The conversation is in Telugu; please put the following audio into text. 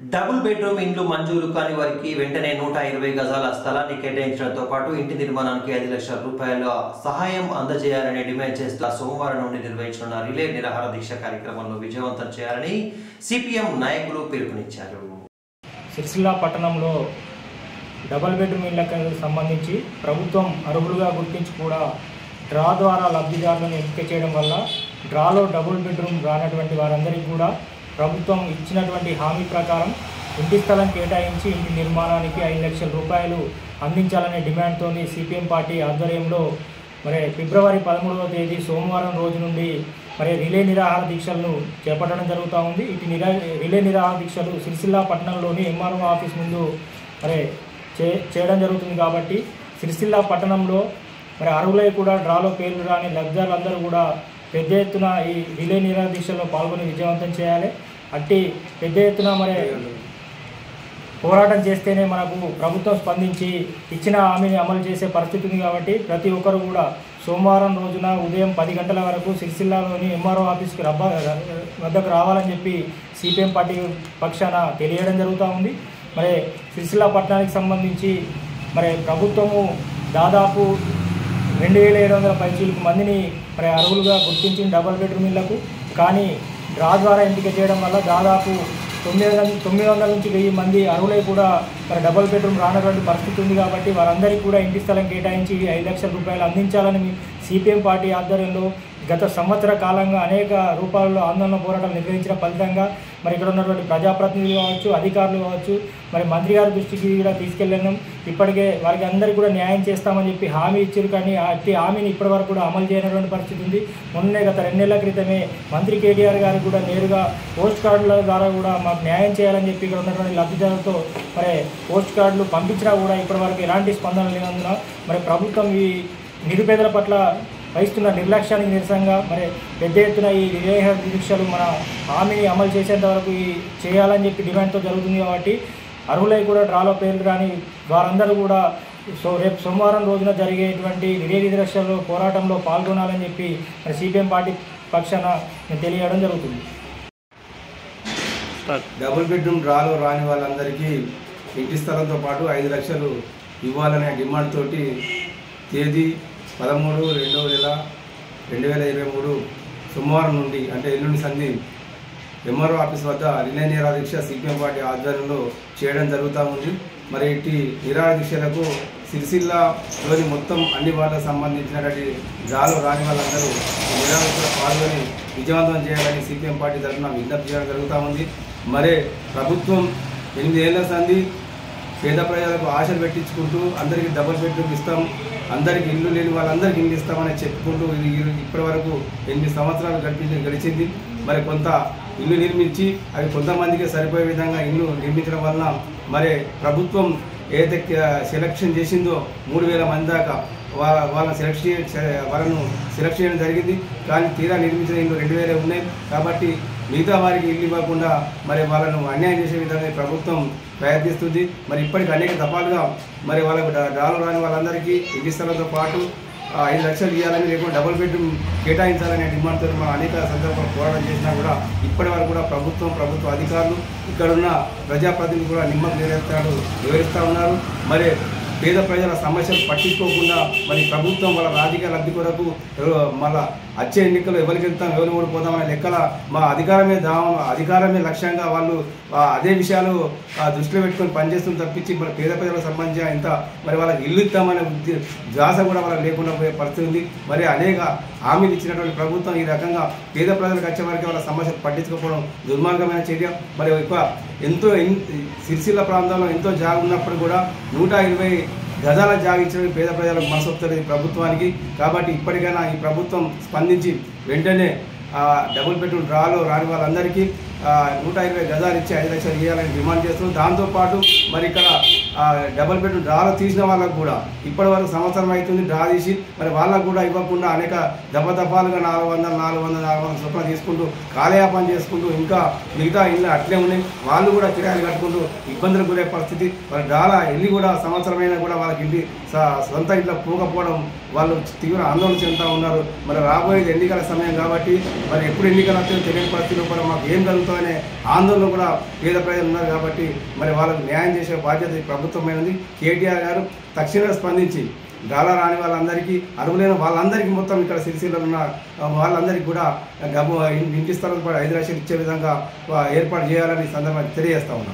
డబుల్ బెడ్రూమ్ ఇండ్లు మంజూరు కాని వారికి వెంటనే నూట ఇరవై గజాల స్థలాన్ని కేటాయించడంతో పాటు ఇంటి నిర్మాణానికి ఐదు లక్షల రూపాయల సహాయం అందజేయాలని డిమాండ్ చేస్తూ సోమవారం నుండి నిర్వహించనున్న రిలే నిరాహార దీక్ష కార్యక్రమంలో విజయవంతం చేయాలని సిపిఎం నాయకులు పిలుపునిచ్చారు సిరిసిల్ల పట్టణంలో డబల్ బెడ్రూమ్ ఇళ్లకు సంబంధించి ప్రభుత్వం అర్హులుగా గుర్తించి కూడా డ్రా ద్వారా లబ్ధిదారులను ఎంపిక చేయడం వల్ల డ్రాలో డబుల్ బెడ్రూమ్ రానటువంటి వారందరికీ కూడా ప్రభుత్వం ఇచ్చినటువంటి హామీ ప్రకారం ఇంటి స్థలం కేటాయించి ఇంటి నిర్మాణానికి ఐదు లక్షల రూపాయలు అందించాలనే డిమాండ్తో సిపిఎం పార్టీ ఆధ్వర్యంలో మరి ఫిబ్రవరి పదమూడవ తేదీ సోమవారం రోజు నుండి మరి రిలే నిరాహార దీక్షలను చేపట్టడం జరుగుతూ ఉంది ఇటు నిరా రిలే నిరాహార దీక్షలు సిరిసిల్ల పట్టణంలోని ఎంఆర్ఓ ఆఫీస్ ముందు మరి చే చేయడం జరుగుతుంది కాబట్టి సిరిసిల్ల పట్టణంలో మరి అర్హులై కూడా డ్రాలో పేర్లు రాని లబ్ధిదారులందరూ కూడా పెద్ద ఎత్తున ఈ రిలే నిరాహార దీక్షలో పాల్గొని విజయవంతం చేయాలి అట్టి పెద్ద ఎత్తున మరి పోరాటం చేస్తేనే మనకు ప్రభుత్వం స్పందించి ఇచ్చిన హామీని అమలు చేసే పరిస్థితి ఉంది కాబట్టి ప్రతి ఒక్కరు కూడా సోమవారం రోజున ఉదయం పది గంటల వరకు సిరిసిల్లాలోని ఎంఆర్ఓ ఆఫీస్కి రబ్బ వద్దకు రావాలని చెప్పి సిపిఎం పార్టీ పక్షాన తెలియడం జరుగుతూ ఉంది మరి సిరిసిల్ల పట్టణానికి సంబంధించి మరి ప్రభుత్వము దాదాపు రెండు వేల ఏడు వందల పైచీలకు మందిని మరి అర్హులుగా గుర్తించిన డబల్ బెడ్రూమ్ ఇళ్లకు కానీ డ్రా ద్వారా ఎంపిక చేయడం వల్ల దాదాపు తొమ్మిది వందల తొమ్మిది వందల నుంచి వెయ్యి మంది అర్హులై కూడా మరి డబల్ బెడ్రూమ్ రానటువంటి పరిస్థితి ఉంది కాబట్టి వారందరికీ కూడా ఇంటి స్థలం కేటాయించి ఐదు లక్షల రూపాయలు అందించాలని సిపిఎం పార్టీ ఆధ్వర్యంలో గత సంవత్సర కాలంగా అనేక రూపాల్లో ఆందోళన పోరాటాలు నిర్వహించిన ఫలితంగా మరి ఇక్కడ ఉన్నటువంటి ప్రజాప్రతినిధులు కావచ్చు అధికారులు కావచ్చు మరి మంత్రి గారి దృష్టికి కూడా తీసుకెళ్ళాం ఇప్పటికే వారికి అందరికీ కూడా న్యాయం చేస్తామని చెప్పి హామీ ఇచ్చారు కానీ అట్టి హామీని ఇప్పటివరకు కూడా అమలు చేయనటువంటి పరిస్థితి ఉంది మొన్నే గత రెండేళ్ల క్రితమే మంత్రి కేటీఆర్ గారికి కూడా నేరుగా పోస్ట్ కార్డుల ద్వారా కూడా మాకు న్యాయం చేయాలని చెప్పి ఇక్కడ ఉన్నటువంటి లబ్ధిదారులతో మరి పోస్ట్ కార్డులు పంపించినా కూడా ఇప్పటివరకు ఎలాంటి స్పందన లేనందున మరి ప్రభుత్వం ఈ నిరుపేదల పట్ల వహిస్తున్న నిర్లక్ష్యానికి నిరసనగా మరి పెద్ద ఎత్తున ఈ నిరేహ దీక్షలు మన హామీని అమలు చేసేంత వరకు ఈ చేయాలని చెప్పి డిమాండ్తో జరుగుతుంది కాబట్టి అర్హులై కూడా డ్రాలో పేర్లు రాని వారందరూ కూడా సో రేపు సోమవారం రోజున జరిగేటువంటి నిరేహ దీక్షలో పోరాటంలో పాల్గొనాలని చెప్పి మరి సిపిఎం పార్టీ పక్షాన నేను తెలియడం జరుగుతుంది డబుల్ బెడ్రూమ్ డ్రాలో రాని వాళ్ళందరికీ ఇంటి స్థలంతో పాటు ఐదు లక్షలు ఇవ్వాలనే డిమాండ్ తోటి తేదీ పదమూడు రెండో నెల రెండు వేల ఇరవై మూడు సోమవారం నుండి అంటే ఎల్లుండి సంధి ఎంఆర్ఓ ఆఫీస్ వద్ద రిలే నిరాహార దీక్ష సిపిఎం పార్టీ ఆధ్వర్యంలో చేయడం జరుగుతూ ఉంది మరి ఇట్టి నిరాహార దీక్షలకు సిరిసిల్లలోని మొత్తం అన్ని వార్డులకు సంబంధించినటువంటి డ్రాలో రాని వాళ్ళందరూ ఈ నిరాహార దీక్షలో పాల్గొని విజయవంతం చేయాలని సిపిఎం పార్టీ తరఫున విజ్ఞప్తి చేయడం జరుగుతూ ఉంది మరే ప్రభుత్వం ఎనిమిది ఏళ్ల సంధి పేద ప్రజలకు ఆశలు పెట్టించుకుంటూ అందరికీ డబుల్ బెడ్రూమ్ ఇస్తాం అందరికి ఇల్లు లేని వాళ్ళందరికీ ఇల్లు ఇస్తామని చెప్పుకుంటూ ఇది ఈ- ఇప్పటి వరకు ఎనిమిది సంవత్సరాలు గడిపి గడిచింది మరి కొంత ఇల్లు నిర్మించి అవి కొంతమందికి సరిపోయే విధంగా ఇల్లు నిర్మించడం వలన మరి ప్రభుత్వం ఏదైతే క- సెలక్షన్ చేసిందో మూడు వేల మంది దాకా వాళ్ళ వాళ్ళని సెలెక్ట్ చే- చే- వాళ్ళను సెలెక్ట్ చేయడం జరిగింది కానీ తీరా నిర్మించిన ఇల్లు రెండు వేలే ఉన్నాయి కాబట్టి మిగతా వారికి ఇల్లు ఇవ్వకుండా మరి వాళ్ళను అన్యాయం చేసే విధంగా ఈ ప్రభుత్వం ప్రయత్నిస్తుంది మరి ఇప్పటికి అనేక దఫాలుగా మరి వాళ్ళకు డా- డాలర్ రాని వాళ్ళందరికీ ఇల్లు స్థలంతో పాటు ఆ, ఐదు లక్షలు ఇవ్వాలని లేకుంటే డబుల్ బెడ్రూమ్ కేటాయించాలనే డిమాండ్తో మనం అనేక సందర్భాలు పోరాటం చేసినా కూడా ఇప్పటి వరకు కూడా ప్రభుత్వం ప్రభుత్వ అధికారులు ఇక్కడున్న ప్రజాప్రతినిధులు కూడా నిమ్మకు నెరవేర్చాడు వివరిస్తూ ఉన్నారు మరి పేద ప్రజల సమస్యలు పట్టించుకోకుండా మరి ప్రభుత్వం వాళ్ళ రాజకీయ లబ్ధి కొరకు ఎవరు- మళ్ళా వచ్చే ఎన్నికలు ఎవరికి వెళ్తాం ఎవరు ఓడిపోతామనే లెక్కల మా అధికారమే దామ అధికారమే లక్ష్యంగా వాళ్ళు ఆ, అదే విషయాలు ఆ, దృష్టిలో పెట్టుకొని పనిచేస్తుంది తప్పించి మరి పేద ప్రజలకు సంబంధించిన ఇంత మరి వాళ్ళకి ఇల్లు ఇస్తామనే ఉద్దే- ధ్యాస కూడా వాళ్ళకి లేకుండా పోయే పరిస్థితి ఉంది మరి అనేక హామీలు ఇచ్చినటువంటి ప్రభుత్వం ఈ రకంగా పేద ప్రజలకు వచ్చే వరకు వాళ్ళ సమస్యలు పట్టించుకోకపోవడం దుర్మార్గమైన చర్య మరి ఎక్కువ ఎంతో ఎన్- సిరిసిల్ల ప్రాంతంలో ఎంతో జాగా ఉన్నప్పుడు కూడా నూట ఇరవై గజాల జాగా ఇచ్చిన పేద ప్రజలకు మనసొప్తలేదు ఈ ప్రభుత్వానికి కాబట్టి ఇప్పటికైనా ఈ ప్రభుత్వం స్పందించి వెంటనే ఆ, డబుల్ బెడ్రూమ్ డ్రాలో రాని వాళ్ళందరికీ ఆ, నూట ఇరవై గజాలు ఇచ్చి ఐదు లక్షలు ఇవ్వాలని డిమాండ్ చేస్తున్నాం దాంతోపాటు మరి ఇక్కడ ఆ, డబుల్ బెడ్రూమ్ డ్రాలో తీసిన వాళ్ళకు కూడా ఇప్పటి వరకు సంవత్సరం అవుతుంది డ్రా తీసి మరి వాళ్ళకు కూడా ఇవ్వకుండా అనేక దఫాలుగా నాలుగు వందలు నాలుగు వందలు నాలుగు వందల చొప్పున తీసుకుంటూ కాలయాపన చేసుకుంటూ ఇంకా మిగతా ఇల్లు అట్లే ఉన్నాయి వాళ్ళు కూడా కిరాయిలు కట్టుకుంటూ ఇబ్బందులకు గురే పరిస్థితి మరి డాలా ఇల్లు కూడా సంవత్సరమైనా కూడా వాళ్ళకి ఇంటి స- సొంత ఇంట్లో పోకపోవడం వాళ్ళు తీవ్ర ఆందోళన చెందుతూ ఉన్నారు మరి రాబోయేది ఎన్నికల సమయం కాబట్టి మరి ఎప్పుడు ఎన్నికలు వస్తాయో తెలియని పరిస్థితిలో కూడా మాకు ఏం జరుగుతుందో ఇస్తామనే ఆందోళన కూడా పేద ప్రజలు ఉన్నారు కాబట్టి మరి వాళ్ళకు న్యాయం చేసే బాధ్యత ఈ ప్రభుత్వమైనది కేటీఆర్ గారు తక్షణమే స్పందించి డాలర్ రాని వాళ్ళందరికీ అర్హులైన వాళ్ళందరికీ మొత్తం ఇక్కడ సిరిసిల్లో ఉన్న ఆ, వాళ్ళందరికీ కూడా డబ్బు ఇంటి స్థలం ఐదు లక్షలు ఇచ్చే విధంగా ఆ, ఏర్పాటు చేయాలని ఈ సందర్భంగా తెలియజేస్తా ఉన్నాం